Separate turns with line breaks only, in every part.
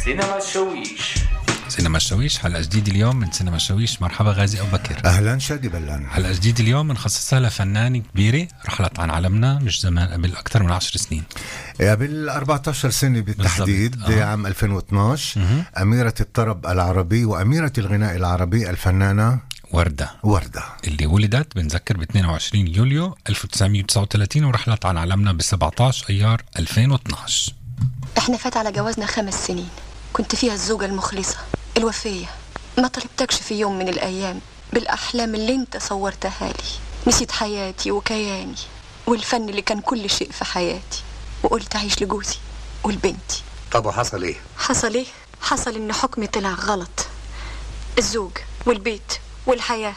سينما الشويش
سينما الشويش حلقة جديدة اليوم من سينما الشويش مرحبا غازي أبو بكر
اهلا شادي بلان
حلقة جديدة اليوم بنخصصها لفنانة كبيرة رحلت عن عالمنا مش زمان قبل أكثر من عشر سنين
قبل 14 سنه بالتحديد
بالضبط، آه.
عام 2012 اميره الطرب العربي واميره الغناء العربي الفنانه
وردة
ورده
اللي ولدت بنذكر ب 22 يوليو 1939 ورحلت عن عالمنا ب 17 أيار 2012
احنا فات على جوازنا خمس سنين كنت فيها الزوجة المخلصة الوفية ما طلبتكش في يوم من الأيام بالأحلام اللي انت صورتها لي نسيت حياتي وكياني والفن اللي كان كل شيء في حياتي وقلت أعيش لجوزي ولبنتي
طب وحصل ايه؟
حصل ايه؟ حصل ان حكمي طلع غلط الزوج والبيت والحياة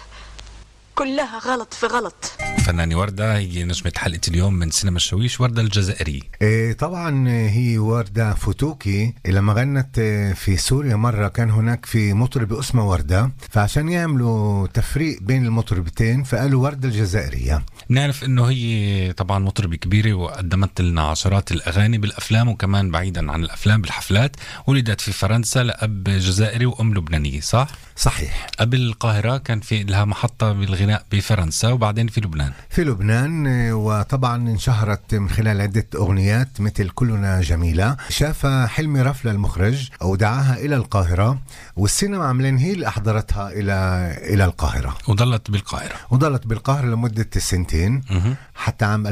كلها غلط في غلط
فنانة وردة هي نجمة حلقة اليوم من سينما الشويش وردة الجزائرية
إيه طبعا هي وردة فوتوكي لما غنت إيه، في سوريا مرة كان هناك في مطرب اسمه وردة فعشان يعملوا تفريق بين المطربتين فقالوا وردة الجزائرية
نعرف انه هي طبعا مطربة كبيرة وقدمت لنا عشرات الاغاني بالافلام وكمان بعيدا عن الافلام بالحفلات ولدت في فرنسا لاب جزائري وام لبنانية صح؟
صحيح
قبل القاهرة كان في لها محطة بالغناء بفرنسا وبعدين في لبنان
في لبنان إيه، وطبعا انشهرت من خلال عدة أغنيات مثل كلنا جميلة شاف حلمي رفلة المخرج ودعاها إلى القاهرة والسينما عاملين هي اللي أحضرتها إلى إلى القاهرة
وظلت بالقاهرة
وضلت بالقاهرة لمدة سنتين
مهم.
حتى عام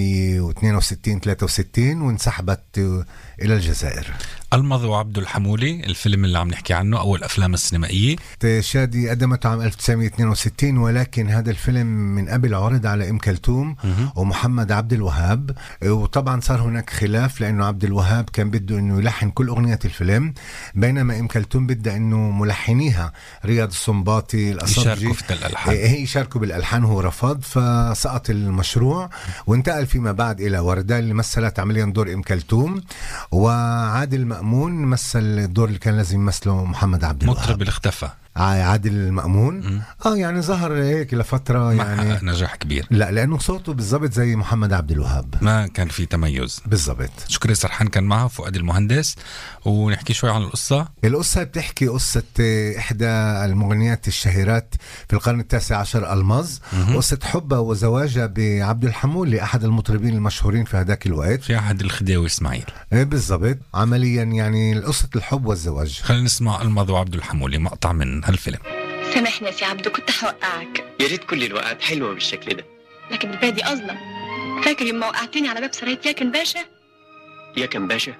1962 63 وانسحبت إلى الجزائر
المض وعبد الحمولي الفيلم اللي عم نحكي عنه أول أفلام السينمائية
شادي قدمته عام 1962 ولكن هذا الفيلم من قبل عرض على ام كلثوم ومحمد عبد الوهاب وطبعا صار هناك خلاف لانه عبد الوهاب كان بده انه يلحن كل اغنيه الفيلم بينما ام كلثوم بدها انه ملحنيها رياض السنباطي الاصبجي
يشاركوا في الألحان.
هي يشاركوا بالالحان هو رفض فسقط المشروع وانتقل فيما بعد الى ورده اللي مثلت عمليا دور ام كلثوم وعادل مأمون مثل الدور اللي كان لازم يمثله محمد عبد الوهاب
مطرب اللي اختفى
ع- عادل مأمون اه يعني ظهر هيك لفتره
ما
يعني
حقق نجاح كبير
لا لانه صوته بالضبط زي محمد عبد الوهاب
ما كان في تميز
بالضبط
شكري سرحان كان معه فؤاد المهندس ونحكي شوي عن القصة
القصة بتحكي قصة آه، إحدى المغنيات الشهيرات في القرن التاسع عشر ألماظ قصة حبها وزواجها بعبد الحمولي أحد المطربين المشهورين في هذاك الوقت
في أحد الخديوي إسماعيل
آه، بالضبط عمليا يعني قصة الحب والزواج
خلينا نسمع المض وعبد الحمولي مقطع من هالفيلم
سامحني يا سي عبدو كنت هوقعك
يا ريت كل الوقت حلوه بالشكل ده
لكن البادي أظلم فاكر يوم ما وقعتني على باب سراية ياكن باشا
يا كان باشا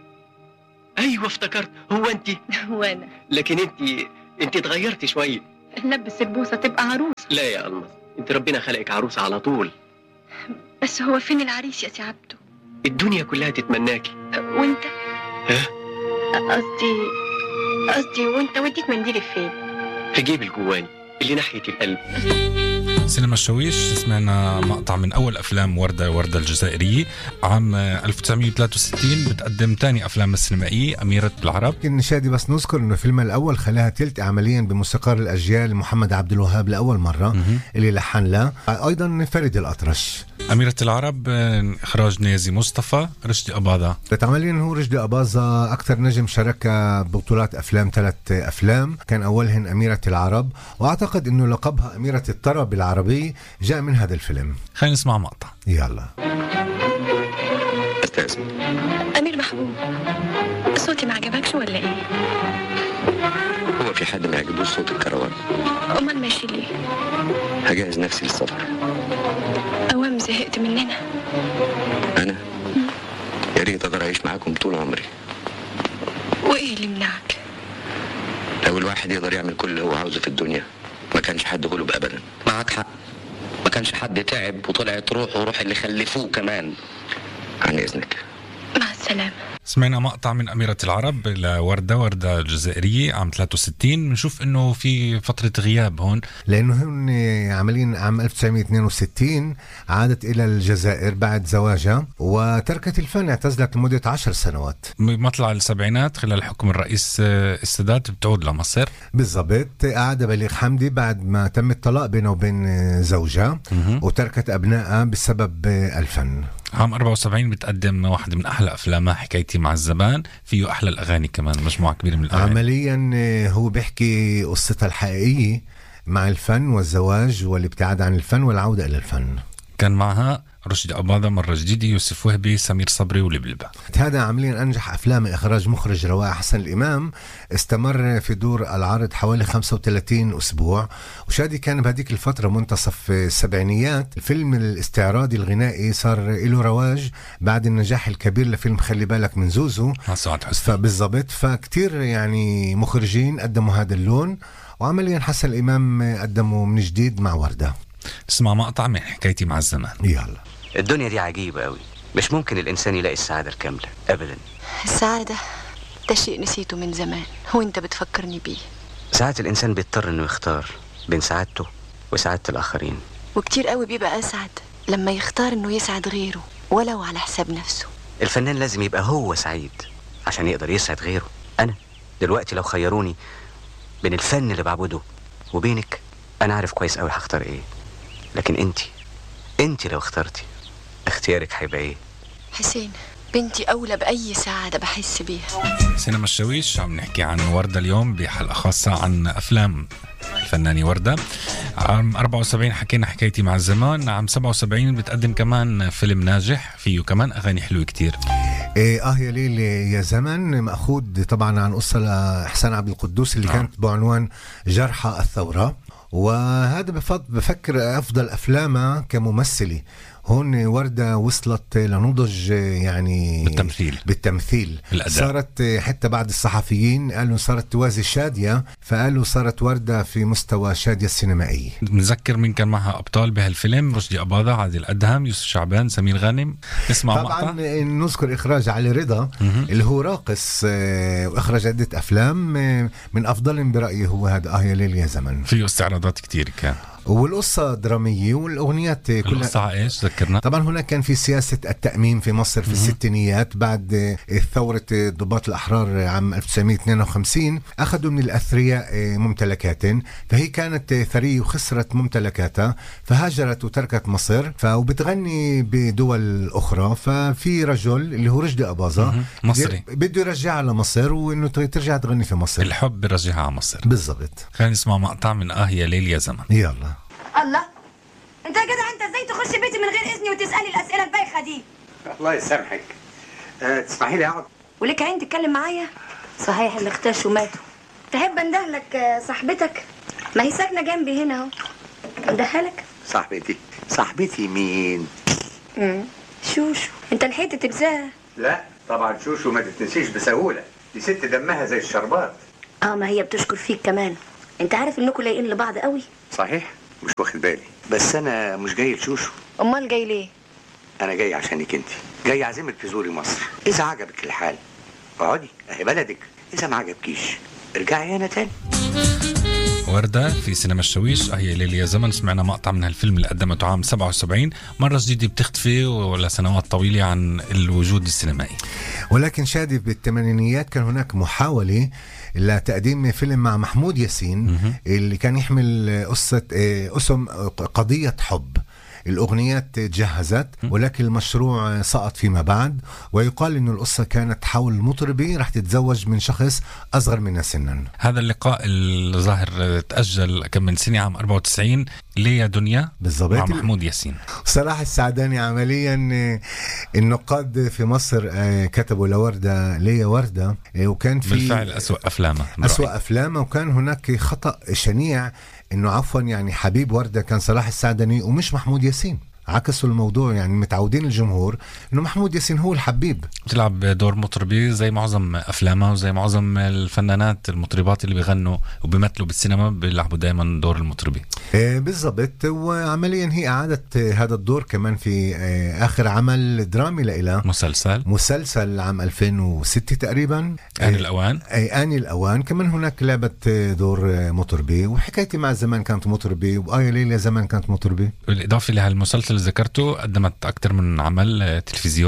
ايوه افتكرت هو انت
وانا
لكن انت انت اتغيرتي شويه
لبس البوسة تبقى عروس
لا يا المس انت ربنا خلقك عروسه على طول
بس هو فين العريس يا سي عبدو
الدنيا كلها تتمناكي
وانت
ها؟
قصدي قصدي وانت وديت منديلي فين
في جيب الجواني اللي ناحيه القلب
سينما الشويش سمعنا مقطع من أول أفلام وردة وردة الجزائرية عام 1963 بتقدم تاني أفلام السينمائية أميرة العرب
لكن شادي بس نذكر انه فيلمها الاول خلاها تلت عمليا بموسيقار الاجيال محمد عبد الوهاب لاول مره اللي لحن لها ايضا فريد الاطرش
أميرة العرب آه، إخراج نيازي مصطفى رشدي أباضة
عمليا هو رشدي أباظة أكثر نجم شارك ببطولات أفلام ثلاث أفلام كان أولهن أميرة العرب وأعتقد أنه لقبها أميرة الطرب العربي جاء من هذا الفيلم
خلينا نسمع مقطع
يلا
استاذ
أمير محبوب صوتي ما عجبكش ولا ايه؟
هو في حد ما يعجبوش صوت الكروان
أمال ماشي ليه؟
هجهز نفسي للسفر
أوام زهقت مننا
انا يا ريت اقدر اعيش معاكم طول عمري
وإيه اللي منعك؟
لو الواحد يقدر يعمل كل اللي هو عاوزه في الدنيا ما كانش حد غلب ابدا
معك حق ما كانش حد تعب وطلعت روحه وروح اللي خلفوه كمان
عن اذنك
مع السلامة
سمعنا مقطع من أميرة العرب لوردة وردة الجزائرية عام 63 بنشوف إنه في فترة غياب هون
لأنه هن عمليا عام 1962 عادت إلى الجزائر بعد زواجها وتركت الفن اعتزلت لمدة عشر سنوات
بمطلع السبعينات خلال حكم الرئيس آه، السادات بتعود لمصر
بالضبط قعد بليغ حمدي بعد ما تم الطلاق بينه وبين زوجها وتركت أبنائها بسبب الفن
عام 74 بتقدم واحدة من أحلى أفلامها حكاية حكايتي مع الزمان فيه احلى الاغاني كمان مجموعه كبيره من الاغاني
عمليا آه، هو بيحكي قصتها الحقيقية مع الفن والزواج والابتعاد عن الفن والعودة إلى الفن
كان معها رشدي أباظة مرة جديدة يوسف وهبي سمير صبري ولبلبة
هذا عمليا أنجح أفلام إخراج مخرج رواء حسن الإمام استمر في دور العرض حوالي 35 أسبوع وشادي كان بهذيك الفترة منتصف السبعينيات الفيلم الاستعراضي الغنائي صار له رواج بعد النجاح الكبير لفيلم خلي بالك من زوزو
مع سعاد حسني
فبالضبط فكتير يعني مخرجين قدموا هذا اللون وعمليا حسن الإمام قدمه من جديد مع وردة
اسمع مقطع من حكايتي مع الزمان
يلا
الدنيا دي عجيبة قوي مش ممكن الإنسان يلاقي السعادة الكاملة أبدا
السعادة ده شيء نسيته من زمان وانت بتفكرني بيه
ساعات الإنسان بيضطر إنه يختار بين سعادته وسعادة الآخرين
وكتير قوي بيبقى أسعد لما يختار انه يسعد غيره ولو على حساب نفسه
الفنان لازم يبقى هو سعيد عشان يقدر يسعد غيره أنا دلوقتي لو خيروني بين الفن اللي بعبده وبينك أنا عارف كويس قوي هختار إيه لكن أنتي أنتي لو اخترتي اختيارك هيبقى إيه
حسين بنتي أولى بأي سعادة بحس بيها
سينما الشويش عم نحكي عن وردة اليوم بحلقة خاصة عن أفلام الفنانة وردة عام 74 حكينا حكايتي مع الزمان عام 77 بتقدم كمان فيلم ناجح فيه كمان أغاني حلوة كتير
إيه اه يا ليل يا زمن مأخوذ طبعا عن قصة لإحسان عبد القدوس اللي
نعم.
كانت بعنوان جرحى الثورة وهذا بفضل بفكر أفضل أفلامها كممثلة هون وردة وصلت لنضج يعني
بالتمثيل.
بالتمثيل
بالأداء.
صارت حتى بعد الصحفيين قالوا صارت توازي شادية فقالوا صارت وردة في مستوى شادية السينمائية
بنذكر مين كان معها أبطال بهالفيلم رشدي أباظة عادل أدهم يوسف شعبان سمير غانم نسمع
طبعا
مقطع
نذكر اخراج علي رضا اللي هو راقص آه، واخرج عده افلام آه، من افضلهم برايي هو هذا اه يا ليل يا زمن
فيه استعراضات كتير كان
والقصه دراميه والاغنيات آه، كلها
القصة على ايش ذكرنا
طبعا هناك كان في سياسة التأميم في مصر في الستينيات بعد آه، ثورة آه، ضباط الأحرار آه، عام 1952 أخذوا من الأثرياء آه، ممتلكات فهي كانت آه، ثرية وخسرت ممتلكاتها فهاجرت وتركت مصر ف- وبتغني بدول أخرى ففي رجل اللي هو رشدي أباظة
مهم. مصري.
بده يرجعها لمصر وإنه ت- ترجع تغني في مصر
الحب برجعها على مصر
بالضبط
خلينا نسمع مقطع من آه يا ليل يا زمن
يلا
الله انت يا جدع انت ازاي تخش بيتي من غير اذني وتسالي الاسئله البايخه دي
الله يسامحك أه تسمحي لي اقعد
ولك عين تتكلم معايا صحيح اللي اختشوا ماتوا تحب اندهلك آه، صاحبتك ما هي ساكنه جنبي هنا اهو اندهلك
صاحبتي صاحبتي مين
امم شوشو انت لحقت تبزاها
لا طبعا شوشو ما تتنسيش بسهوله دي ست دمها زي الشربات
اه ما هي بتشكر فيك كمان انت عارف انكم لايقين لبعض قوي
صحيح مش واخد بالي بس انا مش جاي لشوشو
أمال جاي ليه؟
انا جاي عشانك انت جاي اعزمك تزوري مصر اذا عجبك الحال اقعدي اهي بلدك اذا ما عجبكيش ارجعي هنا تاني
وردة في سينما الشويش آه يا ليل يا زمن سمعنا مقطع من هالفيلم اللي قدمته عام 77 مرة جديدة بتختفي ولا سنوات طويلة عن الوجود السينمائي
ولكن شادي بالثمانينيات كان هناك محاولة لتقديم فيلم مع محمود ياسين اللي كان يحمل قصة آه، اسم قضية حب الأغنيات جهزت ولكن المشروع سقط فيما بعد ويقال أن القصة كانت حول مطربة رح تتزوج من شخص أصغر منها سنا
هذا اللقاء الظاهر تأجل كم من سنة عام 94 ليه يا دنيا
بالضبط.
مع محمود ياسين
صلاح السعداني عمليا آه، النقاد في مصر آه، كتبوا لوردة ليا وردة آه، وكان في
بالفعل أسوأ أفلامه برأيي.
أسوأ أفلامه وكان هناك خطأ شنيع إنه عفوا يعني حبيب وردة كان صلاح السعدني ومش محمود ياسين عكسوا الموضوع يعني متعودين الجمهور إنه محمود ياسين هو الحبيب
بتلعب دور مطربي زي معظم افلامها وزي معظم الفنانات المطربات اللي بيغنوا وبيمثلوا بالسينما بيلعبوا دائما دور المطربي
آه بالضبط وعمليا هي أعادت آه، هذا الدور كمان في آه آخر عمل درامي لإلها
مسلسل
مسلسل عام 2006 تقريبا
آن
آه،
الأوان
أي آني الأوان كمان هناك لعبت آه، دور آه، مطربي وحكايتي مع زمان كانت مطربي وآية ليلى زمان كانت مطربي
بالإضافة لهالمسلسل اللي ذكرته قدمت أكثر من عمل آه، تلفزيوني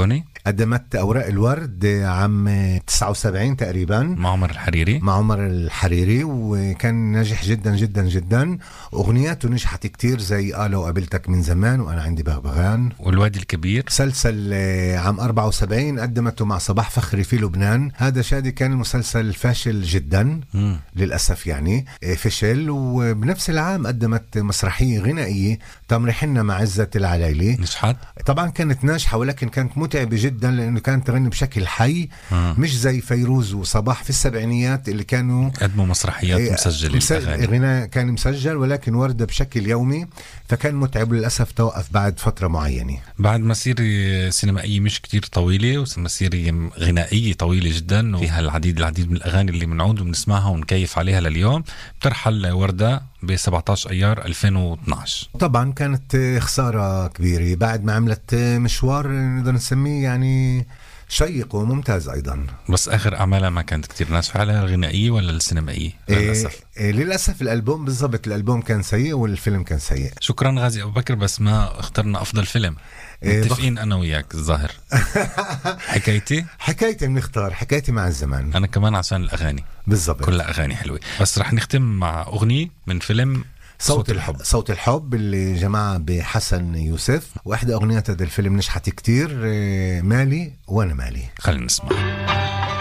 قدمت أوراق الورد عام 79 تقريبا
مع عمر الحريري
مع عمر الحريري وكان ناجح جدا جدا جدا أغنياته نجحت كتير زي قالوا قابلتك من زمان وأنا عندي بغبغان
والوادي الكبير
مسلسل آه، عام 74 قدمته مع صباح فخري في لبنان هذا شادي كان المسلسل فاشل جدا
مم.
للأسف يعني آه، فشل وبنفس العام قدمت مسرحية غنائية تمر حنا مع عزة العلايلي
نجحت
طبعا كانت ناجحة ولكن كانت متعبة جدا لأنه كانت تغني بشكل حي
آه.
مش زي فيروز وصباح في السبعينيات اللي كانوا
قدموا مسرحيات
إيه،
مسجلة
مسج-
الأغاني
غناء كان مسجل ولكن وردة بشكل يومي فكان متعب للأسف توقف بعد فترة معينة
بعد مسيرة سينمائية مش كتير طويلة ومسيرة غنائية طويلة جدا وفيها العديد العديد من الأغاني اللي بنعود وبنسمعها ونكيف عليها لليوم بترحل وردة ب 17 أيار 2012
طبعا كانت آه، خسارة كبيرة بعد ما عملت آه، مشوار آه، نقدر نسميه يعني شيق وممتاز أيضا
بس آخر أعمالها ما كانت كتير ناجحة عليها الغنائية ولا السينمائية للأسف
إيه إيه للأسف الألبوم بالضبط الألبوم كان سيء والفيلم كان سيء
شكرا غازي أبو بكر بس ما اخترنا أفضل فيلم
إيه،
متفقين أنا وياك الظاهر حكايتي
حكايتي بنختار حكايتي مع الزمان
أنا كمان عشان الأغاني
بالضبط
كلها أغاني حلوة بس رح نختم مع أغنية من فيلم
صوت الحب صوت الحب اللي جمعها بحسن يوسف واحدة أغنيات هذا الفيلم نجحت كتير آه، مالي وأنا مالي
خلينا نسمع